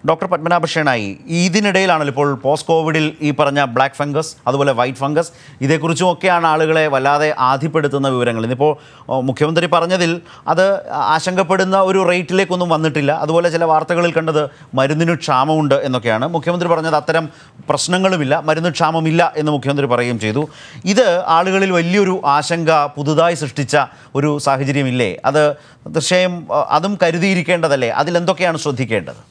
Doctor പത്മനാഭക്ഷേണായി ഇതിനിടയിലാണല്ലോ ഇപ്പോൾ post കോവിഡിൽ ഈ പറഞ്ഞ ബ്ലാക്ക് ഫംഗസ് അതുപോലെ വൈറ്റ് ഫംഗസ് ഇതേക്കുറിച്ചും ഒക്കെയാണ് ആളുകളെ വല്ലാതെ ആധിപ്പെടുത്തുന്ന വിവരങ്ങൾ ഇന്നിപ്പോൾ ഓ, മുഖ്യമന്ത്രി പറഞ്ഞതിൽ അത് ആശങ്കപ്പെടുന്ന ഒരു റേറ്റിലേക്കൊന്നും വന്നിട്ടില്ല അതുപോലെ ചില വാർത്തകളിൽ കണ്ടത് മരുന്നിന് ക്ഷാമമുണ്ട് എന്നൊക്കെയാണ് മുഖ്യമന്ത്രി പറഞ്ഞത് അത്തരം പ്രശ്നങ്ങളുമില്ല മരുന്ന് ക്ഷാമമില്ല എന്ന് മുഖ്യമന്ത്രി പറയുകയും ചെയ്തു ഇത് ആളുകളിൽ വലിയൊരു ആശങ്ക പുതുതായി സൃഷ്ടിച്ച ഒരു സാഹചര്യമില്ലേ അത് തീർച്ചയായും അഹ്, അതും കരുതിയിരിക്കേണ്ടതല്ലേ അതിലെന്തൊക്കെയാണ് ശ്രദ്ധിക്കേണ്ടത്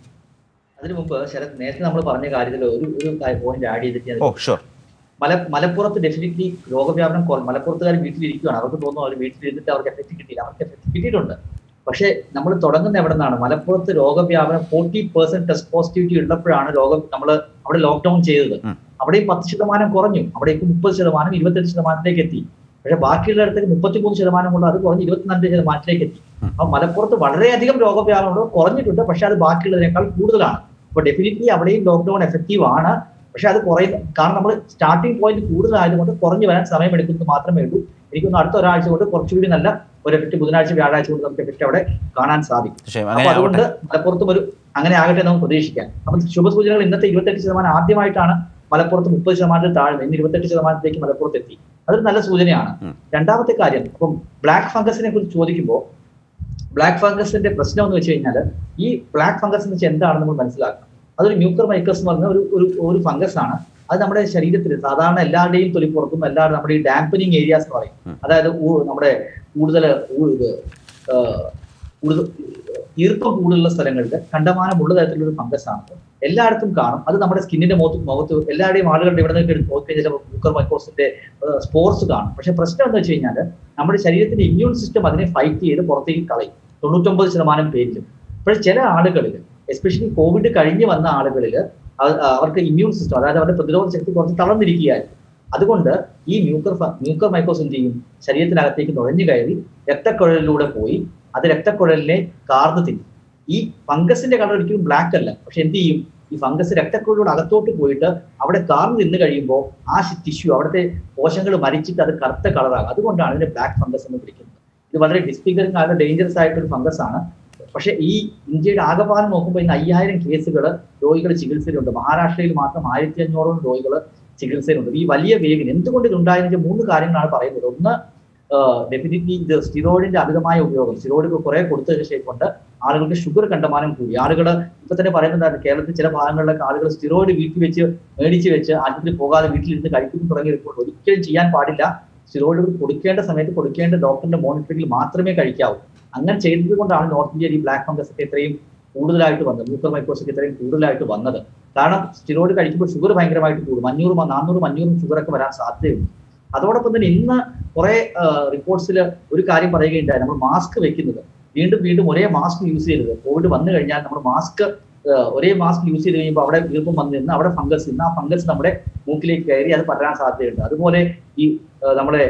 അതിനു മുമ്പ് ശരത് നേരത്തെ നമ്മൾ പറഞ്ഞ കാര്യത്തിൽ ഒരു ഒരു പോയിന്റ് ആഡ് ചെയ്തിട്ട് ഞാൻ ഓ ഷുവർ മല മലപ്പുറത്ത് ഡെഫിനറ്റ്ലി രോഗവ്യാപനം കുറ മലപ്പുറത്തുകാർ വീട്ടിലിരിക്കുകയാണ് അവർക്ക് തോന്നുന്നു അവർ വീട്ടിലിരുന്നിട്ട് അവർക്ക് എഫക്റ്റ് കിട്ടിയില്ല അവർക്ക് എഫക്റ്റ് കിട്ടിയിട്ടുണ്ട് പക്ഷേ നമ്മൾ തുടങ്ങുന്ന എവിടെ നിന്നാണ് മലപ്പുറത്ത് രോഗവ്യാപനം ഫോർട്ടി പെർസെന്റ് ടെസ്റ്റ് പോസിറ്റിവിറ്റി ഉള്ളപ്പോഴാണ് രോഗം നമ്മൾ അവിടെ ലോക്ക്ഡൌൺ ചെയ്തത് ഉം. അവിടെയും പത്ത് ശതമാനം കുറഞ്ഞു അവിടേക്ക് മുപ്പത് ശതമാനം ഇരുപത്തെട്ട് ശതമാനത്തിലേക്ക് എത്തി പക്ഷെ ബാക്കിയുള്ള ഇടത്തേക്ക് മുപ്പത്തിമൂന്ന് ശതമാനം കൊണ്ട് അത് കുറഞ്ഞ് ഇരുപത്തിനാല് ശതമാനത്തിലേക്ക് എത്തി അപ്പൊ മലപ്പുറത്ത് വളരെയധികം രോഗവ്യാപനം കുറഞ്ഞിട്ടുണ്ട് പക്ഷെ അത് ബാക്കിയുള്ളതിനേക്കാൾ കൂടുതലാണ് അപ്പൊ ഡെഫിനറ്റ്ലി അവിടെയും ലോക്ക്ഡൌൺ എഫക്റ്റീവ് ആണ് പക്ഷെ അത് കുറയുന്ന കാരണം നമ്മൾ സ്റ്റാർട്ടിംഗ് പോയിന്റ് കൂടുതലായതുകൊണ്ട് കുറഞ്ഞു വരാൻ സമയമെടുക്കുന്നത് മാത്രമേ ഉള്ളൂ എനിക്കൊന്ന് അടുത്ത ഒരാഴ്ച കൊണ്ട് കുറച്ചുകൂടി നല്ല ഒരു എഫക്റ്റ് ബുധനാഴ്ച വ്യാഴാഴ്ച കൊണ്ട് നമുക്ക് എഫക്റ്റ് അവിടെ കാണാൻ സാധിക്കും തീർച്ചയായും അപ്പൊ അങ്ങനെ അതുകൊണ്ട് ആവട്ടെ മലപ്പുറത്തും ഒരു അങ്ങനെ ആകട്ടെ നമുക്ക് പ്രതീക്ഷിക്കാം അപ്പൊ ശുഭസൂചനകൾ ഇന്നത്തെ ഇരുപത്തെട്ട് ശതമാനം ആദ്യമായിട്ടാണ് മലപ്പുറത്ത് മുപ്പത് ശതമാനത്തിൽ താഴ്ന്നത് ഇന്ന് ഇരുപത്തെട്ട് ശതമാനത്തിലേക്ക് മലപ്പുറത്ത് എത്തി അതൊരു നല്ല സൂചനയാണ് ഉം. രണ്ടാമത്തെ കാര്യം അപ്പം ബ്ലാക്ക് ഫംഗസിനെ കുറിച്ച് ചോദിക്കുമ്പോൾ ബ്ലാക്ക് ഫംഗസിന്റെ പ്രശ്നം എന്ന് വെച്ച് കഴിഞ്ഞാൽ ഈ ബ്ലാക്ക് ഫംഗസ് എന്ന് വെച്ചാൽ എന്താണെന്ന് നമ്മൾ മനസ്സിലാക്കണം അതൊരു മ്യൂക്കർ മൈക്കസ് എന്ന് പറഞ്ഞ ഒരു ഒരു ഒരു ഫംഗസ് ആണ് അത് നമ്മുടെ ശരീരത്തിൽ സാധാരണ എല്ലാവരുടെയും തൊലിപ്പുറത്തും എല്ലാവരും നമ്മുടെ ഈ ഡാമ്പനിങ് ഏരിയാസ് എന്ന് പറയും ഉം. അതായത് ഊ- നമ്മുടെ കൂടുതൽ ഊ- ഇത് ആ, കൂടുതൽ ഈർപ്പം കൂടുതലുള്ള സ്ഥലങ്ങളിൽ കണ്ടമാനമുള്ള തരത്തിലുള്ള ഒരു ഫംഗസ് ആണ് എല്ലായിടത്തും കാണും അത് നമ്മുടെ സ്കിന്നിന്റെ മുഖത്ത് മുഖത്ത് എല്ലാവരുടെയും ആളുകളുടെ ഇവിടെ നിന്ന് എടുത്ത് നോക്കി കഴിഞ്ഞാൽ മ്യൂക്കർ മൈക്കോസിന്റെ സ്പോർട്സ് കാണും പക്ഷെ പ്രശ്നം എന്ന് വെച്ച് കഴിഞ്ഞാൽ നമ്മുടെ ശരീരത്തിന്റെ ഇമ്മ്യൂൺ സിസ്റ്റം അതിനെ ഫൈറ്റ് ചെയ്ത് പുറത്തേക്ക് കളയും തൊണ്ണൂറ്റൊമ്പത് ശതമാനം പേരിലും പക്ഷേ ചില ആളുകളിൽ എസ്പെഷ്യലി കോവിഡ് കഴിഞ്ഞ് വന്ന ആളുകളിൽ അവർക്ക് ഇമ്മ്യൂൺ സിസ്റ്റം അതായത് അവരുടെ പ്രതിരോധ ശക്തി കുറച്ച് തളർന്നിരിക്കുകയായിരുന്നു അതുകൊണ്ട് ഈ മ്യൂക്കർ ഫ- മ്യൂക്കർ മൈക്കോസ് എന്ത് ചെയ്യും ശരീരത്തിനകത്തേക്ക് നുഴഞ്ഞു കയറി രക്തക്കുഴലിലൂടെ പോയി അത് രക്തക്കുഴലിനെ കാർന്ന് തിന്നും ഈ ഫംഗസിന്റെ കളർ ഒരിക്കലും ബ്ലാക്ക് അല്ല പക്ഷെ എന്ത് ചെയ്യും ഈ ഫംഗസ് രക്തക്കുഴലിലൂടെ അകത്തോട്ട് പോയിട്ട് അവിടെ കാർന്ന് നിന്ന് കഴിയുമ്പോൾ ആ ടിഷ്യൂ അവിടുത്തെ കോശങ്ങൾ മരിച്ചിട്ട് അത് കറുത്ത കളറാകും അതുകൊണ്ടാണ് ഇതിനെ ബ്ലാക്ക് ഫംഗസ് എന്ന് വിളിക്കുന്നത് ഇത് വളരെ ഡിസ്ഫിഗറിംഗ് ആയ ഡേഞ്ചറസ് ആയിട്ടൊരു ഫംഗസ് ആണ് പക്ഷേ ഈ ഇന്ത്യയുടെ ആകപാലം നോക്കുമ്പോൾ ഇന്ന് അയ്യായിരം കേസുകൾ രോഗികൾ ചികിത്സയിലുണ്ട് മഹാരാഷ്ട്രയിൽ മാത്രം ആയിരത്തി അഞ്ഞൂറോളം രോഗികൾ ചികിത്സയിലുണ്ട് ഈ വലിയ വേഗം എന്തുകൊണ്ട് ഇത് ഉണ്ടായതിന് വെച്ചാൽ മൂന്ന് കാര്യങ്ങളാണ് പറയുന്നത് ഒന്ന് ഡെഫിനറ്റ്ലി ഇത് സ്റ്റിറോയിഡിന്റെ അമിതമായ ഉപയോഗം സ്റ്റിറോയിഡ് കുറെ കൊടുത്തതിന് ശേഷം കൊണ്ട് ആളുകൾക്ക് ഷുഗർ കണ്ടമാനം കൂടി ആളുകൾ ഇപ്പൊ തന്നെ പറയുന്നതാണ് കേരളത്തിൽ ചില ഭാഗങ്ങളിലൊക്കെ ആളുകൾ സ്റ്റിറോയിഡ് വീട്ടിൽ വെച്ച് മേടിച്ച് വെച്ച് ആശുപത്രി പോകാതെ വീട്ടിലിരുന്ന് കഴിക്കുന്നു തുടങ്ങിയപ്പോൾ ഒരിക്കലും ചെയ്യാൻ പാടില്ല സ്റ്റിറോയിഡ് കൊടുക്കേണ്ട സമയത്ത് കൊടുക്കേണ്ട ഡോക്ടറിന്റെ മോണിറ്ററിംഗിൽ മാത്രമേ കഴിക്കാവൂ അങ്ങനെ ചെയ്തത് കൊണ്ടാണ് നോർത്ത് ഇന്ത്യയിൽ ഈ ബ്ലാക്ക് ഫംഗസ് ഒക്കെ ഇത്രയും കൂടുതലായിട്ട് വന്നത് മ്യൂക്കർ മൈക്കോസ് ഒക്കെ ഇത്രയും കൂടുതലായിട്ട് വന്നത് കാരണം സ്റ്റിറോയിഡ് കഴിക്കുമ്പോൾ ഷുഗർ ഭയങ്കരമായിട്ട് കൂടും അഞ്ഞൂറ് നാനൂറും അഞ്ഞൂറും ഷുഗർ ഒക്കെ വരാൻ സാധ്യതയുണ്ട് അതോടൊപ്പം തന്നെ ഇന്ന് കുറെ റിപ്പോർട്ട്സിൽ ഒരു കാര്യം പറയുകയുണ്ടായി നമ്മൾ മാസ്ക് വെക്കുന്നത് വീണ്ടും വീണ്ടും ഒരേ മാസ്ക് യൂസ് ചെയ്തത് കോവിഡ് വന്നു കഴിഞ്ഞാൽ നമ്മൾ മാസ്ക് ഒരേ മാസ്ക് യൂസ് ചെയ്ത് കഴിയുമ്പോൾ അവിടെ ഈർപ്പം വന്ന് നിന്ന് അവിടെ ഫംഗസ് നിന്ന് ആ ഫംഗസ് നമ്മുടെ മൂക്കിലേക്ക് കയറി അത് പടരാൻ സാധ്യതയുണ്ട് അതുപോലെ ഈ ആ, നമ്മുടെ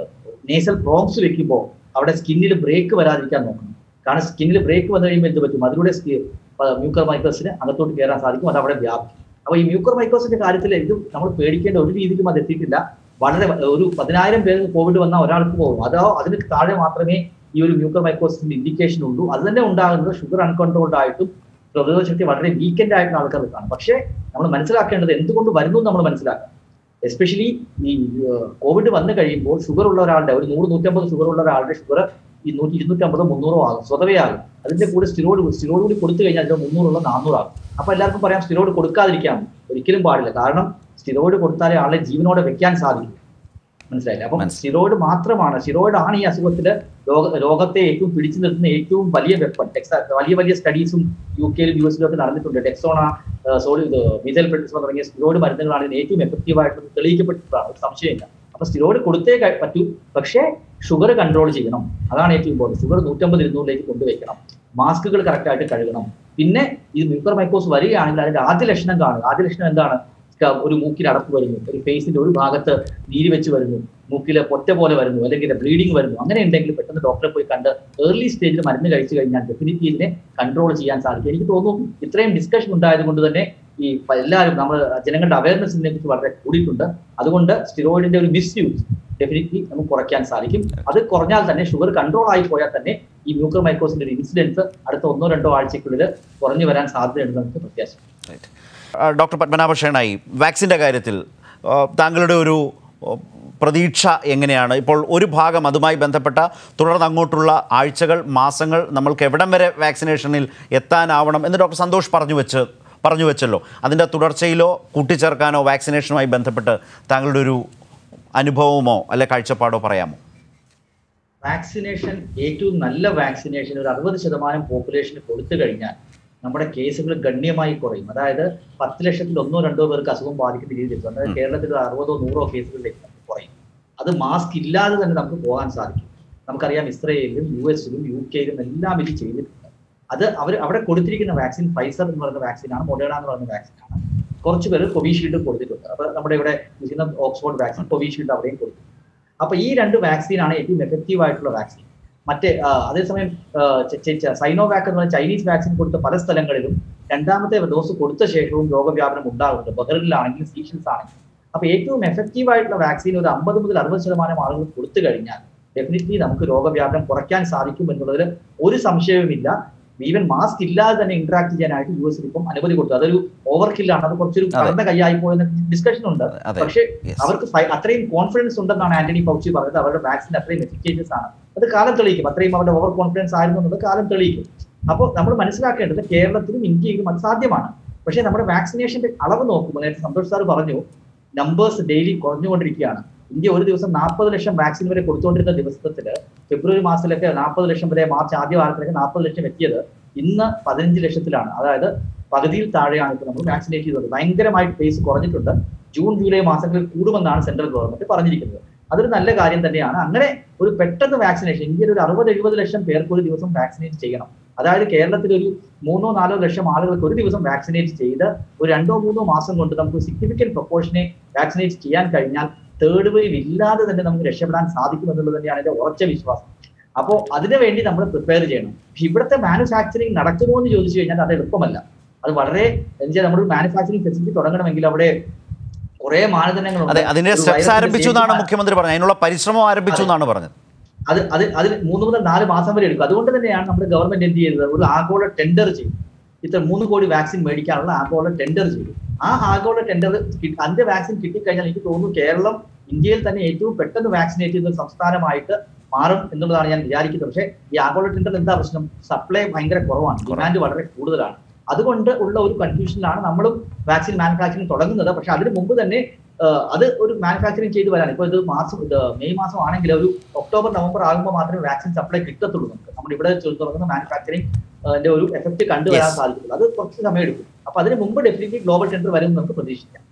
നേസൽ പ്രോങ്സ് വെക്കുമ്പോൾ അവിടെ സ്കിന്നിൽ ബ്രേക്ക് വരാതിരിക്കാൻ നോക്കണം കാരണം സ്കിന്നിൽ ബ്രേക്ക് വന്നു കഴിയുമ്പോൾ എന്ത് പറ്റും അതിലൂടെ മ്യൂക്കർ മൈക്കോസിന് അകത്തോട്ട് കയറാൻ സാധിക്കും അത് അവിടെ വ്യാപിക്കും അപ്പൊ ഈ മ്യൂക്കർ മൈക്കോസിന്റെ കാര്യത്തിൽ ഇത് നമ്മൾ പേടിക്കേണ്ട ഒരു രീതിയിലും അത് എത്തിയിട്ടില്ല വളരെ ഒരു പതിനായിരം പേർക്ക് കോവിഡ് വന്ന ഒരാൾക്ക് പോകും അതോ അതിന് താഴെ മാത്രമേ ഈ ഒരു മ്യൂക്കർ മൈക്കോസിന്റെ ഇൻഡിക്കേഷൻ ഉള്ളൂ അത് തന്നെ ഉണ്ടാകുന്നത് ഷുഗർ അൺകൺട്രോൾഡ് ആയിട്ടും പ്രതിരോധ ശക്തി വളരെ വീക്കെൻഡ് ആയിട്ടുള്ള ആൾക്കാർക്ക് കാണും പക്ഷേ നമ്മൾ മനസ്സിലാക്കേണ്ടത് എന്തുകൊണ്ട് വരുന്നു എന്ന് നമ്മൾ മനസ്സിലാക്കാം എസ്പെഷ്യലി ഈ കോവിഡ് വന്നു കഴിയുമ്പോൾ ഷുഗർ ഉള്ള ഒരാളുടെ ഒരു നൂറ് നൂറ്റമ്പത് ഷുഗർ ഉള്ള ഒരാളുടെ ഷുഗർ ഈ നൂറ്റി ഇരുന്നൂറ്റമ്പതോ മുന്നൂറോ ആകും സ്വതവേ ആകും അതിന്റെ കൂടെ സ്റ്റിറോയിഡ് സ്റ്റിറോയിഡ് കൂടി കൊടുത്തു കഴിഞ്ഞാൽ അതിന്റെ മുന്നൂറുള്ള നാനൂറാകും അപ്പൊ എല്ലാവർക്കും പറയാം സ്റ്റിറോയിഡ് കൊടുക്കാതിരിക്കാം ഒരിക്കലും പാടില്ല കാരണം സ്റ്റിറോയിഡ് കൊടുത്താലേ ആളെ ജീവനോടെ വെക്കാൻ സാധിക്കും മനസ്സിലായില്ല അപ്പം മനസ്സിലായി. സ്റ്റിറോയിഡ് മാത്രമാണ് സ്റ്റിറോയിഡ് ആണ് ഈ അസുഖത്തിന്റെ രോഗ രോഗത്തെ ഏറ്റവും പിടിച്ചു നിർത്തുന്ന ഏറ്റവും വലിയ വെപ്പൺ ടെക്സാ വലിയ വലിയ സ്റ്റഡീസും യു കെയിലും യു എസിലും ഒക്കെ നടന്നിട്ടുണ്ട് ടെക്സോണ സോളി ഇത് മിഥൽ പെട്രിസോൺ തുടങ്ങിയ സ്റ്റിറോയിഡ് മരുന്നുകളാണ് ഇതിന് ഏറ്റവും എഫക്റ്റീവ് ആയിട്ട് തെളിയിക്കപ്പെട്ടിട്ടുള്ളതാണ് ഒരു സംശയമില്ല അപ്പൊ സ്റ്റിറോയിഡ് കൊടുത്തേ ക- പറ്റൂ പക്ഷേ ഷുഗർ കൺട്രോൾ ചെയ്യണം അതാണ് ഏറ്റവും ഇമ്പോർട്ടൻറ്റ് ഷുഗർ നൂറ്റമ്പത് ഇരുന്നൂറിലേക്ക് കൊണ്ടുവയ്ക്കണം മാസ്കുകൾ കറക്റ്റ് ആയിട്ട് കഴുകണം പിന്നെ ഈ മ്യൂക്കർ മൈക്കോസ് വരികയാണെങ്കിൽ അതിന്റെ ആദ്യ ലക്ഷണം കാണുക ആദ്യ ലക്ഷണം എന്താണ് ക- ഒരു മൂക്കിൽ അടപ്പ് വരുന്നു ഒരു ഫേസിന്റെ ഒരു ഭാഗത്ത് നീര് വെച്ച് വരുന്നു മൂക്കിലെ പൊറ്റ പോലെ വരുന്നു അല്ലെങ്കിൽ ബ്ലീഡിങ് വരുന്നു അങ്ങനെ ഉണ്ടെങ്കിൽ പെട്ടെന്ന് ഡോക്ടറെ പോയി കണ്ട് ഏർലി സ്റ്റേജിൽ മരുന്ന് കഴിച്ചു കഴിഞ്ഞാൽ ഡെഫിനറ്റ്ലി ഇതിനെ കൺട്രോൾ ചെയ്യാൻ സാധിക്കും എനിക്ക് തോന്നുന്നു ഇത്രയും ഡിസ്കഷൻ ഉണ്ടായത് കൊണ്ട് തന്നെ ഈ പ- എല്ലാവരും നമ്മൾ ജനങ്ങളുടെ അവയർനെസ്സിനെ കുറിച്ച് വളരെ കൂടിയിട്ടുണ്ട് അതുകൊണ്ട് സ്റ്റിറോയിഡിന്റെ ഒരു മിസ്യൂസ് ഡെഫിനറ്റ്ലി നമുക്ക് കുറയ്ക്കാൻ സാധിക്കും അത് കുറഞ്ഞാൽ തന്നെ ഷുഗർ കൺട്രോൾ ആയി പോയാൽ തന്നെ ഈ മ്യൂക്കർ മൈക്കോസിന്റെ ഒരു ഇൻസിഡൻസ് അടുത്ത ഒന്നോ രണ്ടോ ആഴ്ചക്കുള്ളിൽ കുറഞ്ഞു വരാൻ സാധ്യതയുണ്ടെന്ന് നമുക്ക് പ്രത്യാശ ആ, ഡോക്ടർ പത്മനാഭ ഷേണായി വാക്സിൻ്റെ കാര്യത്തിൽ ആ, താങ്കളുടെ ഒരു ആ, പ്രതീക്ഷ എങ്ങനെയാണ് ഇപ്പോൾ ഒരു ഭാഗം അതുമായി ബന്ധപ്പെട്ട തുടർന്ന് അങ്ങോട്ടുള്ള ആഴ്ചകൾ മാസങ്ങൾ നമ്മൾക്ക് എവിടം വരെ വാക്സിനേഷനിൽ എത്താനാവണം എന്ന് ഡോക്ടർ സന്തോഷ് പറഞ്ഞു വെച്ച് പറഞ്ഞു വെച്ചല്ലോ അതിൻ്റെ തുടർച്ചയിലോ കൂട്ടിച്ചേർക്കാനോ വാക്സിനേഷനുമായി ബന്ധപ്പെട്ട് താങ്കളുടെ ഒരു അനുഭവമോ അല്ലെ കാഴ്ചപ്പാടോ പറയാമോ വാക്സിനേഷൻ ഏറ്റവും നല്ല വാക്സിനേഷൻ ഒരു അറുപത് ശതമാനം പോപ്പുലേഷന് കൊടുത്തു കഴിഞ്ഞാൽ നമ്മുടെ കേസുകൾ ഗണ്യമായി കുറയും അതായത് പത്ത് ലക്ഷത്തിൽ ഒന്നോ രണ്ടോ പേർക്ക് അസുഖം ബാധിക്കുന്ന രീതിയിൽ എത്തും അതായത് ഉം. കേരളത്തിൽ ഒരു അറുപതോ നൂറോ കേസുകളിലേക്ക് നമുക്ക് കുറയും അത് മാസ്ക് ഇല്ലാതെ തന്നെ നമുക്ക് പോകാൻ സാധിക്കും നമുക്കറിയാം ഇസ്രയേലിലും യു എസിലും യു കെയിലും എല്ലാം ഇത് ചെയ്തിട്ടുണ്ട് അത് അവർ അവിടെ കൊടുത്തിരിക്കുന്ന വാക്സിൻ ഫൈസർ എന്ന് പറയുന്ന വാക്സിനാണ് മൊഡേണ എന്ന് പറയുന്ന വാക്സിനാണ് കുറച്ച് പേര് കോവിഷീൽഡ് കൊടുത്തിട്ടുണ്ട് അപ്പൊ നമ്മുടെ ഇവിടെ യൂസ് ചെയ്യുന്ന ഓക്സ്ഫോർഡ് വാക്സിൻ കോവിഷീൽഡ് അവിടെയും കൊടുത്തു അപ്പൊ ഈ രണ്ട് വാക്സിനാണ് ഏറ്റവും എഫക്റ്റീവ് ആയിട്ടുള്ള വാക്സിൻ മറ്റേ ആ, അതേസമയം സൈനോവാക് എന്ന് പറഞ്ഞ ചൈനീസ് വാക്സിൻ കൊടുത്ത പല സ്ഥലങ്ങളിലും രണ്ടാമത്തെ ഡോസ് കൊടുത്ത ശേഷവും രോഗവ്യാപനം ഉണ്ടാകുന്നുണ്ട് ബഹറിലാണെങ്കിലും സീഷൻസ് ആണെങ്കിലും അപ്പൊ ഏറ്റവും എഫക്റ്റീവ് ആയിട്ടുള്ള വാക്സിൻ ഒരു അമ്പത് മുതൽ അറുപത് ശതമാനം ആളുകൾ കൊടുത്തു കഴിഞ്ഞാൽ ഡെഫിനറ്റ്ലി നമുക്ക് രോഗവ്യാപനം കുറയ്ക്കാൻ സാധിക്കും എന്നുള്ളതിൽ ഒരു സംശയവുമില്ല ഈവൻ മാസ്ക് ഇല്ലാതെ തന്നെ ഇന്ററാക്ട് ചെയ്യാനായിട്ട് യു എസിൽ ഇപ്പം അനുമതി കൊടുത്തു അതൊരു ഓവർ കില്ലാണ് അത് കുറച്ചൊരു അതെ. കടന്ന കൈയായി പോയെന്ന ഡിസ്കഷൻ ഉണ്ട് അതെ പക്ഷേ Yes. അവർക്ക് ഫൈ- അത്രയും കോൺഫിഡൻസ് ഉണ്ടെന്നാണ് ആന്റണി ഫൗച്ചി പറഞ്ഞത് അവരുടെ വാക്സിൻ അത്രയും എഫിക്കേഷ്യസ് ആണ് അത് കാലം തെളിയിക്കും അത്രയും അവരുടെ ഓവർ കോൺഫിഡൻസ് ആയിരുന്നു എന്നുള്ളത് കാലം തെളിയിക്കും അപ്പോൾ നമ്മൾ മനസ്സിലാക്കേണ്ടത് കേരളത്തിലും ഇന്ത്യയിലും അത് സാധ്യമാണ് പക്ഷേ നമ്മുടെ വാക്സിനേഷന്റെ അളവ് നോക്കുമ്പോൾ നേരത്തെ സന്തോഷ് സാർ പറഞ്ഞു നമ്പേഴ്സ് ഡെയിലി കുറഞ്ഞുകൊണ്ടിരിക്കുകയാണ് ഇന്ത്യ ഒരു ദിവസം നാൽപ്പത് ലക്ഷം വാക്സിൻ വരെ കൊടുത്തുകൊണ്ടിരുന്ന ദിവസത്തിൽ ഫെബ്രുവരി മാസത്തിലൊക്കെ നാൽപ്പത് ലക്ഷം വരെ മാർച്ച് ആദ്യ വാരത്തിലൊക്കെ നാൽപ്പത് ലക്ഷം എത്തിയത് ഇന്ന് പതിനഞ്ച് ലക്ഷത്തിലാണ് അതായത് പകുതിയിൽ താഴെയാണ് ഇപ്പോൾ നമ്മൾ വാക്സിനേറ്റ് ചെയ്തത് ഭയങ്കരമായിട്ട് പേസ് കുറഞ്ഞിട്ടുണ്ട് ജൂൺ ജൂലൈ മാസങ്ങളിൽ കൂടുമെന്നാണ് സെൻട്രൽ ഗവൺമെന്റ് പറഞ്ഞിരിക്കുന്നത് അതൊരു നല്ല കാര്യം തന്നെയാണ് അങ്ങനെ ഒരു പെട്ടെന്ന് വാക്സിനേഷൻ ഇന്ത്യയിൽ ഒരു അറുപത് എഴുപത് ലക്ഷം പേർക്ക് ഒരു ദിവസം വാക്സിനേറ്റ് ചെയ്യണം അതായത് കേരളത്തിൽ ഒരു മൂന്നോ നാലോ ലക്ഷം ആളുകൾക്ക് ഒരു ദിവസം വാക്സിനേറ്റ് ചെയ്ത് ഒരു രണ്ടോ മൂന്നോ മാസം കൊണ്ട് നമുക്ക് സിഗ്നിഫിക്കന്റ് പ്രൊപ്പോർഷനെ വാക്സിനേറ്റ് ചെയ്യാൻ കഴിഞ്ഞാൽ തേർഡ് വേവ് ഇല്ലാതെ തന്നെ നമുക്ക് രക്ഷപ്പെടാൻ സാധിക്കും എന്നുള്ളത് തന്നെയാണ് എന്റെ ഉറച്ച വിശ്വാസം അപ്പോൾ അതിനു വേണ്ടി നമ്മൾ പ്രിപ്പയർ ചെയ്യണം പക്ഷെ ഇവിടുത്തെ മാനുഫാക്ചറിങ് നടക്കുമോ എന്ന് ചോദിച്ചു കഴിഞ്ഞാൽ അത് എളുപ്പമല്ല അത് വളരെ എന്നുവെച്ചാൽ നമ്മൾ മാനുഫാക്ചറിങ് ഫെസിലിറ്റി തുടങ്ങണമെങ്കിൽ അവിടെ കുറെ മാനദണ്ഡങ്ങളുണ്ട് അതെ അതിന്റെ ഒരു സ്റ്റെപ്സ് virus ന്റെ ആരംഭിച്ചു എന്നാണ് safety മുഖ്യമന്ത്രി പറഞ്ഞത് അതിനുള്ള പരിശ്രമം ആരംഭിച്ചു എന്നാണ് പറഞ്ഞത് അത് അത് അതിൽ മൂന്ന് മുതൽ നാല് മാസം വരെ എടുക്കും അതുകൊണ്ട് തന്നെയാണ് നമ്മുടെ ഗവൺമെന്റ് എന്ത് ചെയ്തത് ഒരു ആഗോള ടെൻഡർ ചെയ്തു ഇത്ര മൂന്ന് കോടി വാക്സിൻ മേടിക്കാനുള്ള ആഗോള ടെൻഡർ ചെയ്തു ആ ആഗോള ടെൻഡർ അതിന്റെ വാക്സിൻ കിട്ടിക്കഴിഞ്ഞാൽ എനിക്ക് തോന്നുന്നു കേരളം ഇന്ത്യയിൽ തന്നെ ഏറ്റവും പെട്ടെന്ന് വാക്സിനേറ്റ് ചെയ്യുന്ന ഒരു സംസ്ഥാനമായിട്ട് മാറും എന്നുള്ളതാണ് ഞാൻ വിചാരിക്കുന്നത് പക്ഷേ ഈ ആഗോള ടെൻഡർ എന്താ പ്രശ്നം സപ്ലൈ ഭയങ്കര കുറവാണ് ഡിമാൻഡ് വളരെ കൂടുതലാണ് അതുകൊണ്ട് ഉള്ള ഒരു കൺഫ്യൂഷനിലാണ് നമ്മളും വാക്സിൻ മാനുഫാക്ചറിങ് തുടങ്ങുന്നത് പക്ഷെ അതിന് മുമ്പ് തന്നെ ആഹ് അത് ഒരു മാനുഫാക്ചറിങ് ചെയ്തു വരാൻ ഇപ്പോൾ ഇത് മാസം ഇത് മെയ് മാസം ആണെങ്കിൽ ഒരു ഒക്ടോബർ നവംബർ ആകുമ്പോൾ മാത്രമേ വാക്സിൻ സപ്ലൈ കിട്ടത്തുള്ളൂ നമുക്ക് നമ്മുടെ ഇവിടെ ചെയ്ത് തുടങ്ങുന്ന മാനുഫാക്ചറിങ് ഒരു എഫക്ട് കണ്ടുവരാൻ Yes. സാധിക്കുള്ളൂ അത് കുറച്ച് സമയം എടുക്കും അപ്പൊ അതിന് മുമ്പ് ഡെഫിനറ്റ്ലി ഗ്ലോബൽ ടെൻഡർ വരും എന്ന് നമുക്ക് പ്രതീക്ഷിക്കാം